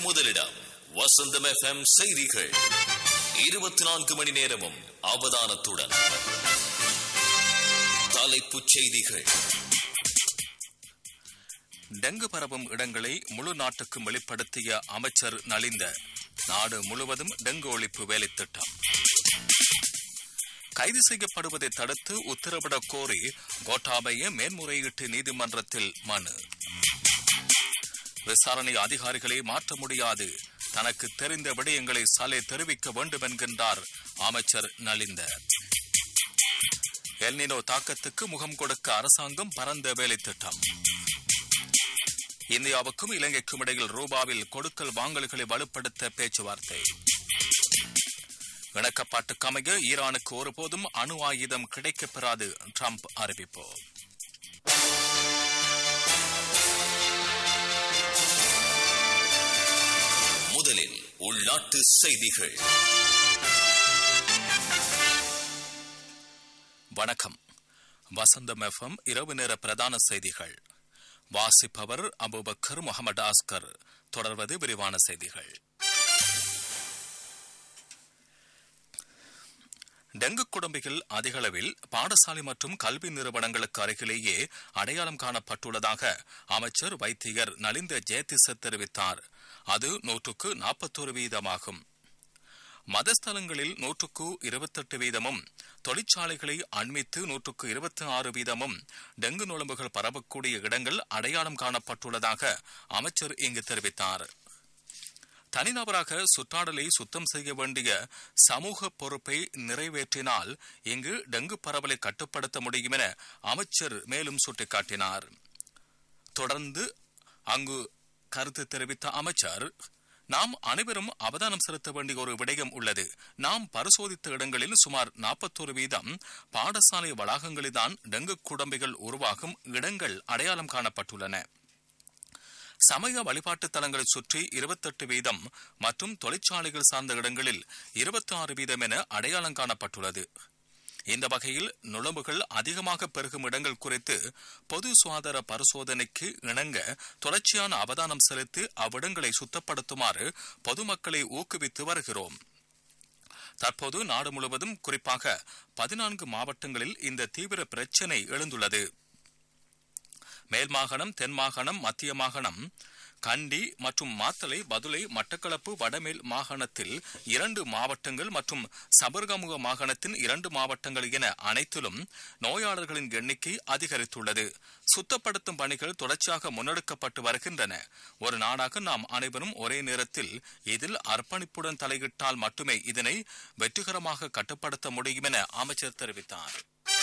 முதலிடம் வசந்தம் எஃப்எம் செய்திகள் இருபத்தி நான்கு மணி நேரமும் அவதானத்துடன் தலைப்புச் செய்திகள் டெங்கு பரவும் இடங்களை முழு நாட்டுக்கும் வெளிப்படுத்திய அமைச்சர் நலிந்த நாடு முழுவதும் டெங்கு ஒழிப்பு வேலை திட்டம் கைது செய்யப்படுவதை தடுத்து உத்தரவிடக் கோரி கோட்டாபய மேன்முறையீட்டு நீதிமன்றத்தில் மனு விசாரணை அதிகாரிகளை மாற்ற முடியாது தனக்கு தெரிந்த விடயங்களை சாலை தெரிவிக்க வேண்டும் என்கின்றார் அமைச்சர் நலிந்த எல்னினோ தாக்கத்துக்கு முகம் கொடுக்க அரசாங்கம் பரந்த வேலை திட்டம் இந்தியாவுக்கும் இலங்கைக்கும் இடையில் ரூபாவில் கொடுக்கல் வாங்கல்களை வலுப்படுத்த பேச்சுவார்த்தை இணக்கப்பாட்டுக்கு அமைய ஈரானுக்கு ஒருபோதும் அணு ஆயுதம் கிடைக்கப்பெறாது ட்ரம்ப் அறிவிப்பு முதலில் உள்நாட்டு செய்திகள் வணக்கம் வசந்தம் எஃப்எம் இரவு நேர பிரதான செய்திகள் வாசிப்பவர் அபுபக்கர் முகமது ஆஸ்கர் தொடர்வது விரிவான செய்திகள் டெங்கு குடம்பிகள் அதிகளவில் பாடசாலை மற்றும் கல்வி நிறுவனங்களுக்கு அருகிலேயே அடையாளம் காணப்பட்டுள்ளதாக அமைச்சர் வைத்தியர் நலிந்த ஜெயதிச தெரிவித்தார் அது நூற்றுக்கு நாற்பத்தோரு வீதமாகும் மதஸ்தலங்களில் நூற்றுக்கு இருபத்தெட்டு வீதமும் தொழிற்சாலைகளை அண்மித்து நூற்றுக்கு இருபத்தி ஆறு வீதமும் டெங்கு நுழம்புகள் பரவக்கூடிய இடங்கள் அடையாளம் காணப்பட்டுள்ளதாக அமைச்சர் இங்கு தெரிவித்தார் தனிநபராக சுற்றாடலை சுத்தம் செய்ய வேண்டிய சமூக பொறுப்பை நிறைவேற்றினால் இங்கு டெங்கு பரவலை கட்டுப்படுத்த முடியும் என அமைச்சர் மேலும் சுட்டிக்காட்டினார் தொடர்ந்து அங்கு கருத்து தெரிவித்த அமைச்சர் நாம் அனைவரும் அவதானம் செலுத்த வேண்டிய ஒரு விடயம் உள்ளது நாம் பரிசோதித்த இடங்களில் சுமார் நாற்பத்தோரு வீதம் பாடசாலை வளாகங்களில்தான் டெங்கு குடம்பிகள் உருவாகும் இடங்கள் அடையாளம் காணப்பட்டுள்ளன சமய வழிபாட்டு தலங்களை சுற்றி இருபத்தெட்டு வீதம் மற்றும் தொழிற்சாலைகள் சார்ந்த இடங்களில் இருபத்தி ஆறு வீதம் என அடையாளம் காணப்பட்டுள்ளது இந்த வகையில் நுழம்புகள் அதிகமாக பெருகும் இடங்கள் குறித்து பொது சுகாதார பரிசோதனைக்கு இணங்க தொடர்ச்சியான அவதானம் செலுத்தி அவ்விடங்களை சுத்தப்படுத்துமாறு பொதுமக்களை ஊக்குவித்து வருகிறோம் தற்போது நாடு முழுவதும் குறிப்பாக பதினான்கு மாவட்டங்களில் இந்த தீவிர பிரச்சினை எழுந்துள்ளது மேல் மாகாணம் தென் மாகாணம் மத்திய மாகாணம் கண்டி மற்றும் மாத்தலை பதுளை மட்டக்களப்பு வடமேல் மாகாணத்தில் இரண்டு மாவட்டங்கள் மற்றும் சபர்கமுக மாகாணத்தின் இரண்டு மாவட்டங்கள் என அனைத்திலும் நோயாளர்களின் எண்ணிக்கை அதிகரித்துள்ளது சுத்தப்படுத்தும் பணிகள் தொடர்ச்சியாக முன்னெடுக்கப்பட்டு வருகின்றன ஒரு நாடாக நாம் அனைவரும் ஒரே நேரத்தில் இதில் அர்ப்பணிப்புடன் தலையிட்டால் மட்டுமே இதனை வெற்றிகரமாக கட்டுப்படுத்த முடியும் என அமைச்சர் தெரிவித்தார்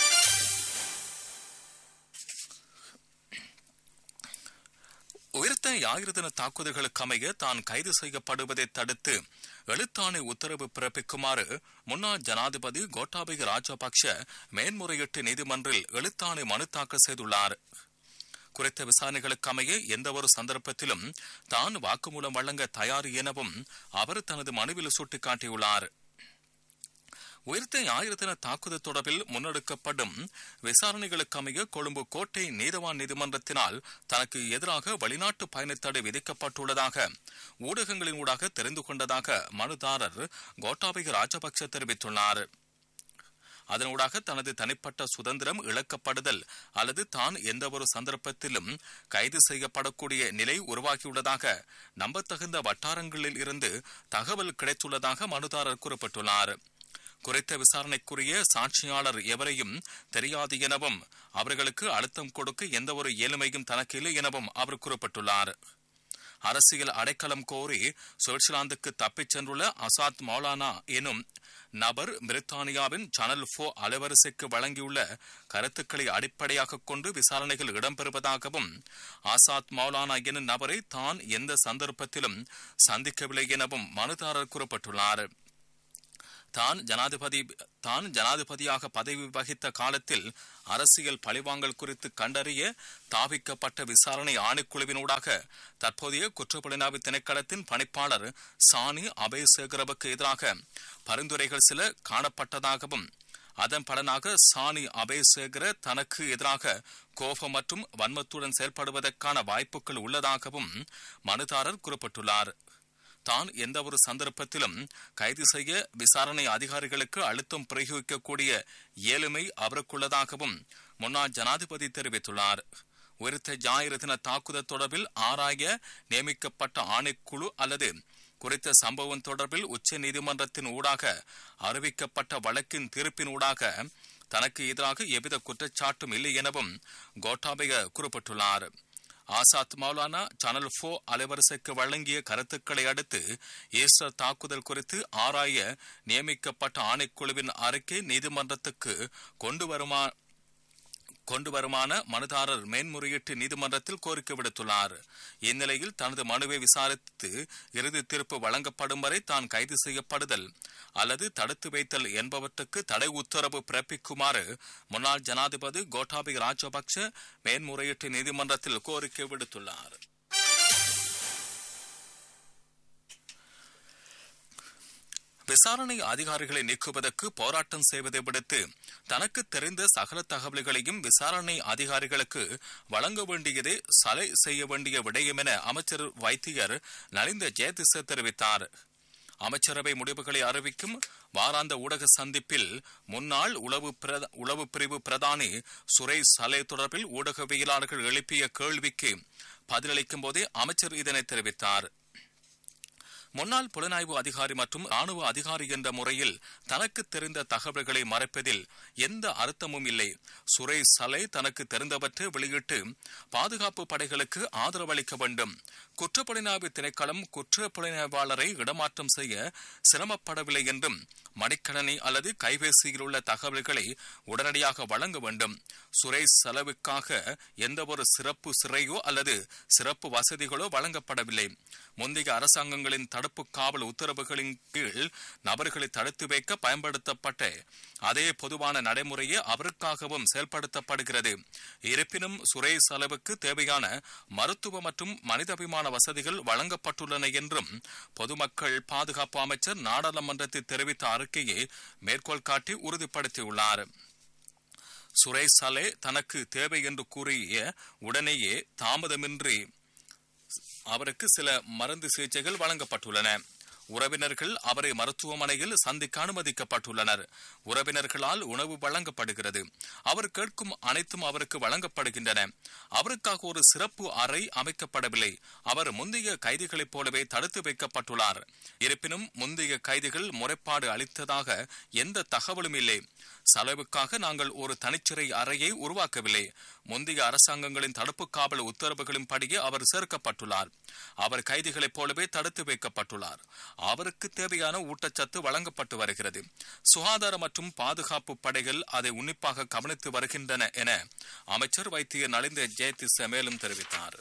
உயிர்த்த ஞாயிறு தின தாக்குதல்களுக்கு அமைய தான் கைது செய்யப்படுவதை தடுத்து எழுத்தாணை உத்தரவு பிறப்பிக்குமாறு முன்னாள் ஜனாதிபதி கோட்டாபய ராஜபக்ஷ மேன்முறையீட்டு நீதிமன்றில் எழுத்தாணை மனு தாக்கல் செய்துள்ளார் குறித்த விசாரணைகளுக்கு அமைய எந்தவொரு சந்தர்ப்பத்திலும் தான் வாக்குமூலம் வழங்க தயார் எனவும் அவர் தனது மனுவில் சுட்டிக்காட்டியுள்ளார் உயிர்த்த ஞாயிறு தின தாக்குதல் தொடர்பில் முன்னெடுக்கப்படும் விசாரணைகளுக்கு அமைய கொழும்பு கோட்டை நீதவான் நீதிமன்றத்தினால் தனக்கு எதிராக வெளிநாட்டு பயணத்தடை விதிக்கப்பட்டுள்ளதாக ஊடகங்களின் ஊடாக தெரிந்து கொண்டதாக மனுதாரர் கோட்டாபய ராஜபக்ச தெரிவித்துள்ளார் அதனூடாக தனது தனிப்பட்ட சுதந்திரம் இழக்கப்படுதல் அல்லது தான் எந்தவொரு சந்தர்ப்பத்திலும் கைது செய்யப்படக்கூடிய நிலை உருவாகியுள்ளதாக நம்பத்தகுந்த வட்டாரங்களில் இருந்து தகவல் கிடைத்துள்ளதாக மனுதாரர் குறிப்பிட்டுள்ளார் குறித்த விசாரணைக்குரிய சாட்சியாளர் எவரையும் தெரியாது எனவும் அவர்களுக்கு அழுத்தம் கொடுக்க எந்தவொரு ஏழ்மையும் தனக்கு இல்லை எனவும் அவர் குறிப்பிட்டுள்ளார் அரசியல் அடைக்கலம் கோரி சுவிட்சர்லாந்துக்கு தப்பிச் சென்றுள்ள அசாத் மௌலானா எனும் நபர் பிரித்தானியாவின் சேனல் போ அலைவரிசைக்கு வழங்கியுள்ள கருத்துக்களை அடிப்படையாக கொண்டு விசாரணைகள் இடம்பெறுவதாகவும் ஆசாத் மௌலானா எனும் நபரை தான் எந்த சந்தர்ப்பத்திலும் சந்திக்கவில்லை எனவும் மனுதாரர் குறிப்பிட்டுள்ளார் தான் ஜனாதிபதி தான் ஜனாதிபதியாக பதவி வகித்த காலத்தில் அரசியல் பழிவாங்கல் குறித்து கண்டறிய தாவிக்கப்பட்ட விசாரணை ஆணைக்குழுவினூடாக தற்போதைய குற்றப்புலனாய்வு திணைக்களத்தின் பணிப்பாளர் சானி அபயசேகரவுக்கு எதிராக பரிந்துரைகள் சில காணப்பட்டதாகவும் அதன் பலனாக சானி அபயசேகர தனக்கு எதிராக கோபம் மற்றும் வன்மத்துடன் செயல்படுவதற்கான வாய்ப்புகள் உள்ளதாகவும் மனுதாரர் குறிப்பிட்டுள்ளார் தான் எந்த ஒரு சந்தர்ப்பத்திலும் கைது செய்ய விசாரணை அதிகாரிகளுக்கு அழுத்தம் பிரயோகிக்கக்கூடிய இயலுமை அவருக்குள்ளதாகவும் முன்னாள் ஜனாதிபதி தெரிவித்துள்ளார் உயிர்த்த ஞாயிறு தின தாக்குதல் தொடர்பில் ஆராய நியமிக்கப்பட்ட ஆணைக்குழு அல்லது குறித்த சம்பவம் தொடர்பில் உச்ச நீதிமன்றத்தின் ஊடாக அறிவிக்கப்பட்ட வழக்கின் தீர்ப்பின் ஊடாக தனக்கு எதிராக எவ்வித குற்றச்சாட்டும் இல்லை எனவும் கோட்டாபய குறிப்பிட்டுள்ளார் ஆசாத் மௌலானா சேனல் போ அலைவரிசைக்கு வழங்கிய கருத்துக்களை அடுத்து ஈஸ்டர் தாக்குதல் குறித்து ஆராய நியமிக்கப்பட்ட ஆணைக்குழுவின் அறிக்கை நீதிமன்றத்துக்கு கொண்டு வருமா கொண்டு வருமான மனுதாரர் மேன்முறையீட்டு நீதிமன்றத்தில் கோரிக்கை விடுத்துள்ளார் இந்நிலையில் தனது மனுவை விசாரித்து இறுதி தீர்ப்பு வழங்கப்படும் வரை தான் கைது செய்யப்படுதல் அல்லது தடுத்து வைத்தல் என்பவற்றுக்கு தடை உத்தரவு பிறப்பிக்குமாறு முன்னாள் ஜனாதிபதி கோட்டாபய ராஜபக்ஷ மேன்முறையீட்டு நீதிமன்றத்தில் கோரிக்கை விடுத்துள்ளார் விசாரணை அதிகாரிகளை நீக்குவதற்கு போராட்டம் செய்வதை விடுத்து தனக்கு தெரிந்த சகல தகவல்களையும் விசாரணை அதிகாரிகளுக்கு வழங்க வேண்டியதே சலை செய்ய வேண்டிய விடயம் என அமைச்சர் வைத்தியர் நலிந்த ஜெயதிச தெரிவித்தார் அமைச்சரவை முடிவுகளை அறிவிக்கும் வாராந்த ஊடக சந்திப்பில் முன்னாள் உளவு உளவு பிரிவு பிரதானி சுரேஷ் சலே தொடர்பில் ஊடகவியலாளர்கள் எழுப்பிய கேள்விக்கு பதிலளிக்கும் போதே அமைச்சர் இதனை தெரிவித்தார் முன்னாள் புலனாய்வு அதிகாரி மற்றும் ராணுவ அதிகாரி என்ற முறையில் தனக்கு தெரிந்த தகவல்களை மறைப்பதில் எந்த அர்த்தமும் இல்லை சுரேஷ் சலை தனக்கு தெரிந்தவற்றை வெளியிட்டு பாதுகாப்பு படைகளுக்கு ஆதரவளிக்க வேண்டும் குற்றப்புலனாய்வு திணைக்களம் குற்ற புலனாய்வாளரை இடமாற்றம் செய்ய சிரமப்படவில்லை என்றும் மடிக்கணனி அல்லது கைபேசியில் உள்ள தகவல்களை உடனடியாக வழங்க வேண்டும் சுரேஷ் செலவுக்காக எந்தவொரு சிறப்பு சிறையோ அல்லது சிறப்பு வசதிகளோ வழங்கப்படவில்லை முந்தைய அரசாங்கங்களின் தடுப்பு காவல் உத்தரவுகளின் கீழ் நபர்களை தடுத்து வைக்க பயன்படுத்தப்பட்ட அதே பொதுவான நடைமுறையே அவருக்காகவும் செயல்படுத்தப்படுகிறது இருப்பினும் சுரேஷ் அளவுக்கு தேவையான மருத்துவ மற்றும் மனிதாபிமான வசதிகள் வழங்கப்பட்டுள்ளன என்றும் பொதுமக்கள் பாதுகாப்பு அமைச்சர் நாடாளுமன்றத்தில் தெரிவித்த அறிக்கையை மேற்கோள் காட்டி உறுதிப்படுத்தியுள்ளார் சுரேஷ் சலே தனக்கு தேவை என்று கூறிய உடனேயே தாமதமின்றி அவருக்கு சில மருந்து சிகிச்சைகள் வழங்கப்பட்டுள்ளன உறவினர்கள் அவரை மருத்துவமனையில் சந்திக்க அனுமதிக்கப்பட்டுள்ளனர் உறவினர்களால் உணவு வழங்கப்படுகிறது அவர் கேட்கும் அனைத்தும் அவருக்கு வழங்கப்படுகின்றன அவருக்காக ஒரு சிறப்பு அறை அமைக்கப்படவில்லை அவர் முந்தைய கைதிகளைப் போலவே தடுத்து வைக்கப்பட்டுள்ளார் இருப்பினும் முந்தைய கைதிகள் முறைப்பாடு அளித்ததாக எந்த தகவலும் இல்லை செலவுக்காக நாங்கள் ஒரு தனிச்சிறை அறையை உருவாக்கவில்லை முந்தைய அரசாங்கங்களின் தடுப்பு காவல் உத்தரவுகளின் படியே அவர் சேர்க்கப்பட்டுள்ளார் அவர் கைதிகளைப் போலவே தடுத்து வைக்கப்பட்டுள்ளார் அவருக்கு தேவையான ஊட்டச்சத்து வழங்கப்பட்டு வருகிறது சுகாதார மற்றும் பாதுகாப்பு படைகள் அதை உன்னிப்பாக கவனித்து வருகின்றன என அமைச்சர் வைத்திய நலிந்த ஜெயதிச மேலும் தெரிவித்தார்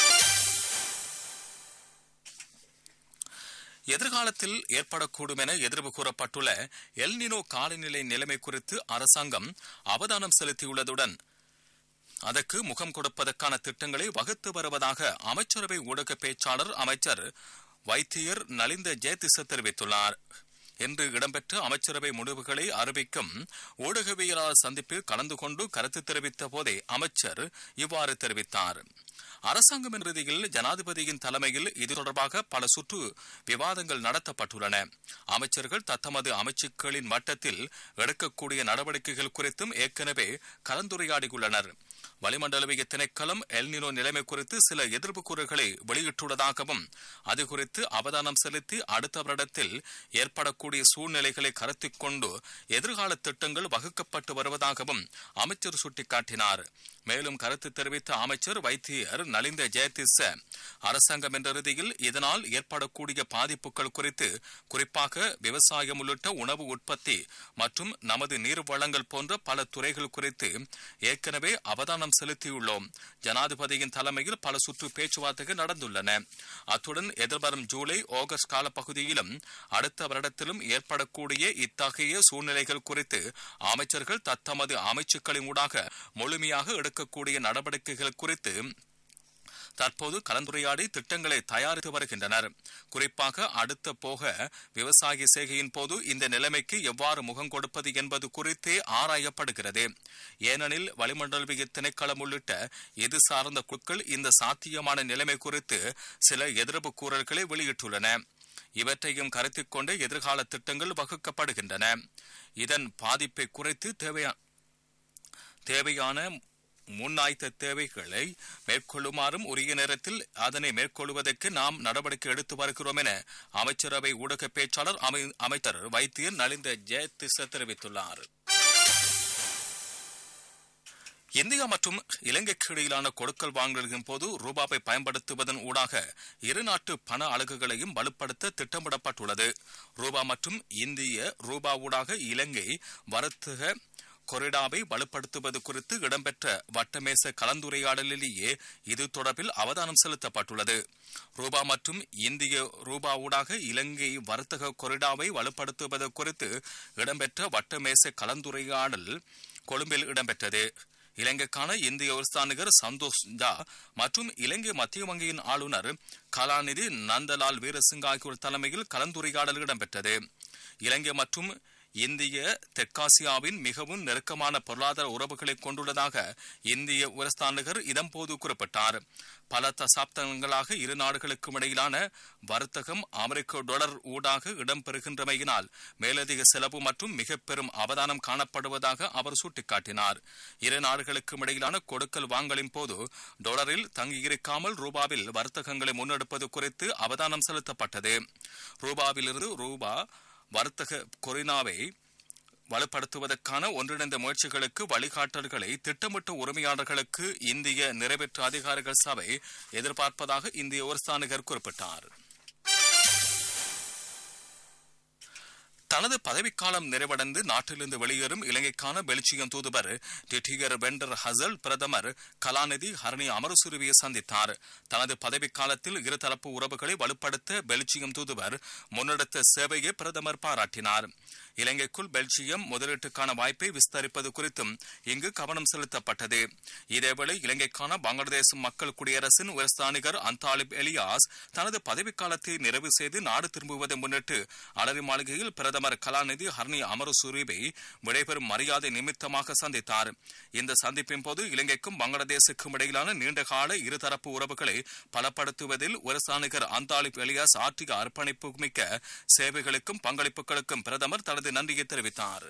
எதிர்காலத்தில் ஏற்படக்கூடும் என எதிர்வு கூறப்பட்டுள்ள எல்னினோ காலநிலை நிலைமை குறித்து அரசாங்கம் அவதானம் செலுத்தியுள்ளதுடன் அதற்கு முகம் கொடுப்பதற்கான திட்டங்களை வகுத்து வருவதாக அமைச்சரவை ஊடக பேச்சாளர் அமைச்சர் வைத்தியர் நலிந்த ஜெயதிச தெரிவித்துள்ளார் என்று இடம்பெற்ற அமைச்சரவை முடிவுகளை அறிவிக்கும் ஊடகவியலாளர் சந்திப்பில் கலந்து கொண்டு கருத்து தெரிவித்த போதே அமைச்சர் இவ்வாறு தெரிவித்தார் அரசாங்கம் இறுதியில் ஜனாதிபதியின் தலைமையில் இது தொடர்பாக பல சுற்று விவாதங்கள் நடத்தப்பட்டுள்ளன அமைச்சர்கள் தத்தமது அமைச்சுக்களின் மட்டத்தில் எடுக்கக்கூடிய நடவடிக்கைகள் குறித்தும் ஏற்கனவே கலந்துரையாடியுள்ளனர் வளிமண்டலவிய திணைக்களம் எல்னினோ நிலைமை குறித்து சில எதிர்ப்பு கூறுகளை வெளியிட்டுள்ளதாகவும் அது குறித்து அவதானம் செலுத்தி அடுத்த வருடத்தில் ஏற்படக்கூடிய சூழ்நிலைகளை கருத்தில் கொண்டு எதிர்கால திட்டங்கள் வகுக்கப்பட்டு வருவதாகவும் அமைச்சர் சுட்டிக்காட்டினார் மேலும் கருத்து தெரிவித்த அமைச்சர் வைத்தியர் நலிந்த ஜெயதிச அரசாங்கம் என்ற இறுதியில் இதனால் ஏற்படக்கூடிய பாதிப்புகள் குறித்து குறிப்பாக விவசாயம் உள்ளிட்ட உணவு உற்பத்தி மற்றும் நமது நீர் வளங்கள் போன்ற பல துறைகள் குறித்து ஏற்கனவே அவதானம் செலுத்தியுள்ளோம் ஜனாதிபதியின் தலைமையில் பல சுற்று பேச்சுவார்த்தைகள் நடந்துள்ளன அத்துடன் எதிர்வரும் ஜூலை ஆகஸ்ட் காலப்பகுதியிலும் அடுத்த வருடத்திலும் ஏற்படக்கூடிய இத்தகைய சூழ்நிலைகள் குறித்து அமைச்சர்கள் தத்தமது அமைச்சுக்களின் ஊடாக முழுமையாக எடுக்கக்கூடிய நடவடிக்கைகள் குறித்து தற்போது கலந்துரையாடி திட்டங்களை தயாரித்து வருகின்றனர் குறிப்பாக அடுத்த போக விவசாய செய்கையின் போது இந்த நிலைமைக்கு எவ்வாறு முகம் கொடுப்பது என்பது குறித்தே ஆராயப்படுகிறது ஏனெனில் வளிமண்டலவிய திணைக்களம் உள்ளிட்ட இது சார்ந்த குழுக்கள் இந்த சாத்தியமான நிலைமை குறித்து சில எதிர்ப்பு கூறல்களை வெளியிட்டுள்ளன இவற்றையும் கருத்தில் கொண்டு எதிர்கால திட்டங்கள் வகுக்கப்படுகின்றன இதன் பாதிப்பை குறைத்து தேவையான தேவையான முன்னாய்த்த தேவைகளை மேற்கொள்ளுமாறும் உரிய நேரத்தில் அதனை மேற்கொள்வதற்கு நாம் நடவடிக்கை எடுத்து வருகிறோம் என அமைச்சரவை ஊடக பேச்சாளர் அமை- அமைச்சர் வைத்தியர் நலிந்த ஜெயதிச தெரிவித்துள்ளார் இந்தியா மற்றும் இலங்கைக்கு இடையிலான கொடுக்கல் வாங்கல்களின் போது ரூபாவை பயன்படுத்துவதன் ஊடாக இரு நாட்டு பண அலகுகளையும் வலுப்படுத்த திட்டமிடப்பட்டுள்ளது ரூபா மற்றும் இந்திய ரூபா ஊடாக இலங்கை வர்த்தக கொரிடாவை வலுப்படுத்துவது குறித்து இடம்பெற்ற வட்டமேச கலந்துரையாடலிலேயே இது தொடர்பில் அவதானம் செலுத்தப்பட்டுள்ளது ரூபா மற்றும் இந்திய ரூபா ஊடாக இலங்கை வர்த்தக கொரிடாவை வலுப்படுத்துவது குறித்து இடம்பெற்ற வட்டமேச கலந்துரையாடல் கொழும்பில் இடம்பெற்றது இலங்கைக்கான இந்திய உஸ்தானிகர் சந்தோஷ் ஜா மற்றும் இலங்கை மத்திய வங்கியின் ஆளுநர் கலாநிதி நந்தலால் வீரசிங் ஆகியோர் தலைமையில் கலந்துரையாடல் இடம்பெற்றது இலங்கை மற்றும் இந்திய தெற்காசியாவின் மிகவும் நெருக்கமான பொருளாதார உறவுகளை கொண்டுள்ளதாக இந்திய உரஸ்தானிகர் இதன்போது குறிப்பிட்டார் பல தசாப்தங்களாக இரு நாடுகளுக்கும் இடையிலான வர்த்தகம் அமெரிக்க டாலர் ஊடாக இடம்பெறுகின்றமையினால் மேலதிக செலவு மற்றும் மிக பெரும் அவதானம் காணப்படுவதாக அவர் சுட்டிக்காட்டினார் இரு நாடுகளுக்கும் இடையிலான கொடுக்கல் வாங்கலின் போது டாலரில் தங்கியிருக்காமல் ரூபாவில் வர்த்தகங்களை முன்னெடுப்பது குறித்து அவதானம் செலுத்தப்பட்டது ரூபாவிலிருந்து ரூபா வர்த்தக கொரினாவை வலுப்படுத்துவதற்கான ஒன்றிணைந்த முயற்சிகளுக்கு வழிகாட்டல்களை திட்டமிட்ட உரிமையாளர்களுக்கு இந்திய நிறைவேற்று அதிகாரிகள் சபை எதிர்பார்ப்பதாக இந்திய உரஸ்தானிகர் குறிப்பிட்டார் தனது பதவிக்காலம் நிறைவடைந்து நாட்டிலிருந்து வெளியேறும் இலங்கைக்கான பெல்ஜியம் தூதுவர் டிட்டிகர் வெண்டர் ஹசல் பிரதமர் கலாநிதி ஹரணி அமரசுருவியை சந்தித்தார் தனது பதவிக்காலத்தில் இருதரப்பு உறவுகளை வலுப்படுத்த பெல்ஜியம் தூதுவர் முன்னெடுத்த சேவையை பிரதமர் பாராட்டினார் இலங்கைக்குள் பெல்ஜியம் முதலீட்டுக்கான வாய்ப்பை விஸ்தரிப்பது குறித்தும் இங்கு கவனம் செலுத்தப்பட்டது இதேவேளை இலங்கைக்கான பங்களாதேஷ் மக்கள் குடியரசின் உயர்ஸ்தானிகர் அந்தாலிப் எலியாஸ் தனது பதவிக்காலத்தை நிறைவு செய்து நாடு திரும்புவதை முன்னிட்டு அலரி மாளிகையில் பிரதமர் கலாநிதி ஹர்னி அமரசூரிவை விடைபெறும் மரியாதை நிமித்தமாக சந்தித்தார் இந்த சந்திப்பின் போது இலங்கைக்கும் பங்களாதேஷுக்கும் இடையிலான நீண்டகால இருதரப்பு உறவுகளை பலப்படுத்துவதில் உயர்ஸ்தானிகர் அந்தாலிப் எலியாஸ் ஆற்றிய அர்ப்பணிப்பு மிக்க சேவைகளுக்கும் பங்களிப்புகளுக்கும் பிரதமர் தனது நன்றியை தெரிவித்தார்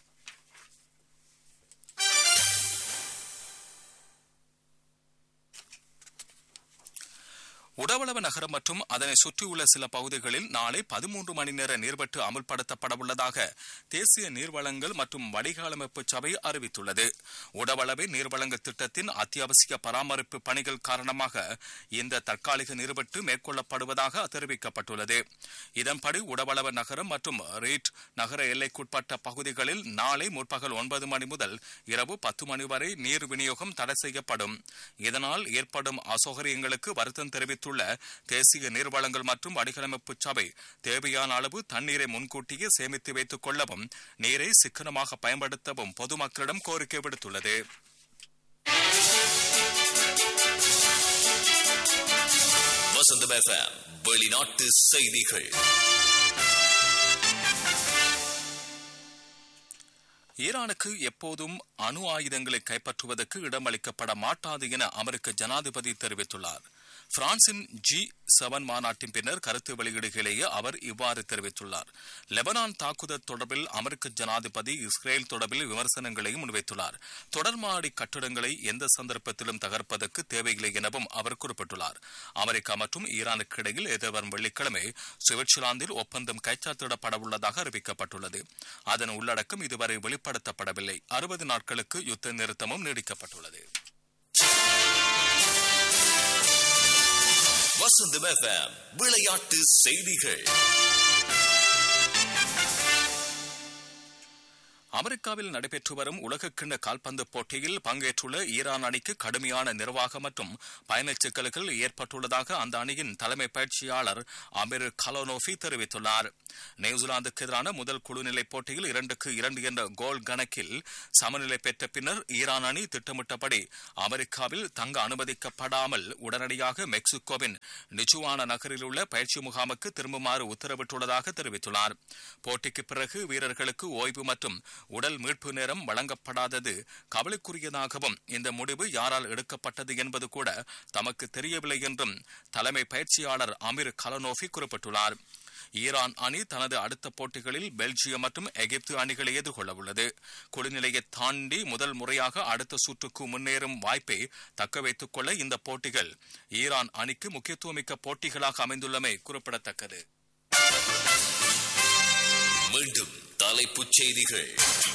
உடவளவு நகரம் மற்றும் அதனை சுற்றியுள்ள சில பகுதிகளில் நாளை பதிமூன்று மணி நேர நீர்வெட்டு அமுல்படுத்தப்படவுள்ளதாக தேசிய நீர்வளங்கள் மற்றும் வடிகாலமைப்பு சபை அறிவித்துள்ளது உடவளவை நீர்வழங்கு திட்டத்தின் அத்தியாவசிய பராமரிப்பு பணிகள் காரணமாக இந்த தற்காலிக நீர்வெட்டு மேற்கொள்ளப்படுவதாக தெரிவிக்கப்பட்டுள்ளது இதன்படி உடவளவு நகரம் மற்றும் ரீட் நகர எல்லைக்குட்பட்ட பகுதிகளில் நாளை முற்பகல் ஒன்பது மணி முதல் இரவு பத்து மணி வரை நீர் விநியோகம் தடை செய்யப்படும் இதனால் ஏற்படும் அசௌகரியங்களுக்கு வருத்தம் தெரிவித்துள்ள தேசிய நீர்வளங்கள் மற்றும் வடிகளமைப்பு சபை தேவையான அளவு தண்ணீரை முன்கூட்டியே சேமித்து வைத்துக் கொள்ளவும் நீரை சிக்கனமாக பயன்படுத்தவும் பொதுமக்களிடம் கோரிக்கை விடுத்துள்ளது வசந்தம் எஃப்எம் வெளிநாட்டு செய்திகள் ஈரானுக்கு எப்போதும் அணு ஆயுதங்களை கைப்பற்றுவதற்கு இடமளிக்கப்பட மாட்டாது என அமெரிக்க ஜனாதிபதி தெரிவித்துள்ளார் பிரான்சின் ஜி செவன் மாநாட்டின் பின்னர் கருத்து வெளியிடுகையிலேயே அவர் இவ்வாறு தெரிவித்துள்ளார் லெபனான் தாக்குதல் தொடர்பில் அமெரிக்க ஜனாதிபதி இஸ்ரேல் தொடர்பில் விமர்சனங்களையும் முன்வைத்துள்ளார் தொடர்மாடி கட்டிடங்களை எந்த சந்தர்ப்பத்திலும் தகர்ப்பதற்கு தேவையில்லை எனவும் அவர் குறிப்பிட்டுள்ளார் அமெரிக்கா மற்றும் ஈரானுக்கு இடையில் எதிர்வரும் வெள்ளிக்கிழமை சுவிட்சர்லாந்தில் ஒப்பந்தம் கைச்சாத்திடப்படவுள்ளதாக அறிவிக்கப்பட்டுள்ளது அதன் உள்ளடக்கம் இதுவரை வெளிப்படுத்தப்படவில்லை அறுபது நாட்களுக்கு யுத்த நிறுத்தமும் நீடிக்கப்பட்டுள்ளது வசந்தம் எஃப்எம் விளையாட்டு செய்திகள் அமெரிக்காவில் நடைபெற்று வரும் உலகக்கிண்ண கால்பந்து போட்டியில் பங்கேற்றுள்ள ஈரான் அணிக்கு கடுமையான நிர்வாக மற்றும் பயணச் சிக்கல்கள் ஏற்பட்டுள்ளதாக அந்த அணியின் தலைமை பயிற்சியாளர் அமீர் கலோனோஃபி தெரிவித்துள்ளார் நியூசிலாந்துக்கு எதிரான முதல் குழுநிலை போட்டியில் இரண்டுக்கு இரண்டு என்ற கோல் கணக்கில் சமநிலை பெற்ற பின்னர் ஈரான் அணி திட்டமிட்டபடி அமெரிக்காவில் தங்க அனுமதிக்கப்படாமல் உடனடியாக மெக்சிகோவின் நிஜுவான நகரில் உள்ள பயிற்சி முகாமுக்கு திரும்புமாறு உத்தரவிட்டுள்ளதாக தெரிவித்துள்ளார் போட்டிக்கு பிறகு வீரர்களுக்கு ஓய்வு மற்றும் உடல் மீட்பு நேரம் வழங்கப்படாதது கவலைக்குரியதாகவும் இந்த முடிவு யாரால் எடுக்கப்பட்டது என்பது கூட தமக்கு தெரியவில்லை என்றும் தலைமை பயிற்சியாளர் அமீர் கலனோஃபி குறிப்பிட்டுள்ளார் ஈரான் அணி தனது அடுத்த போட்டிகளில் பெல்ஜியம் மற்றும் எகிப்து அணிகளை எதிர்கொள்ள உள்ளது குடிநிலையை தாண்டி முதல் முறையாக அடுத்த சுற்றுக்கு முன்னேறும் வாய்ப்பை தக்க வைத்துக் கொள்ள இந்த போட்டிகள் ஈரான் அணிக்கு முக்கியத்துவமிக்க போட்டிகளாக அமைந்துள்ளமை குறிப்பிடத்தக்கது மீண்டும் தலைப்புச் செய்திகள்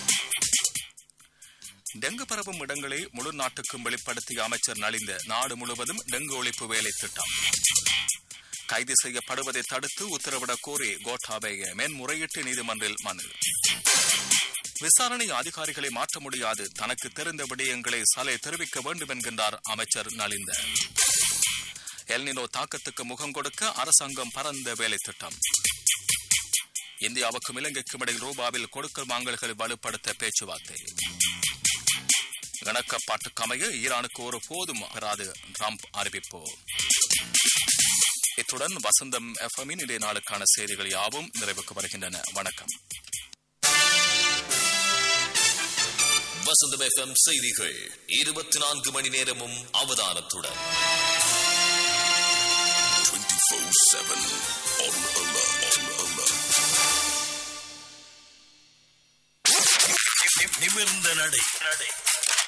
டெங்கு பரவும் இடங்களை முழு நாட்டுக்கும் வெளிப்படுத்திய அமைச்சர் நலிந்த நாடு முழுவதும் டெங்கு ஒழிப்பு வேலை திட்டம் கைது செய்யப்படுவதை தடுத்து உத்தரவிடக் கோரி கோட்டாபய மேன்முறையீட்டு நீதிமன்றில் மனு விசாரணை அதிகாரிகளை மாற்ற முடியாது தனக்கு தெரிந்த விடயங்களை சலை தெரிவிக்க வேண்டும் என்கின்றார் அமைச்சர் நலிந்த எல்னினோ தாக்கத்துக்கு முகம் கொடுக்க அரசாங்கம் பரந்த வேலை திட்டம் இந்தியாவுக்கும் இலங்கைக்கும் இடையில் ரூபாவில் கொடுக்கல் வாங்கல்களை வலுப்படுத்த பேச்சுவார்த்தை இணக்கப்பாட்டுக்கு அமைய ஈரானுக்கு ஒரு போதும் பெறாது ட்ரம்ப் அறிவிப்பு இத்துடன் வசந்தம் எஃப்எம்மின் இன்றைய நாளுக்கான செய்திகள் யாவும் நிறைவுக்கு வருகின்றன வணக்கம் வசந்தம் எஃப்எம் செய்திகள் இருபத்தி நான்கு மணி நேரமும் அவதானத்துடன் 24-7 on alert. On alert. நிமிர்ந்த நடை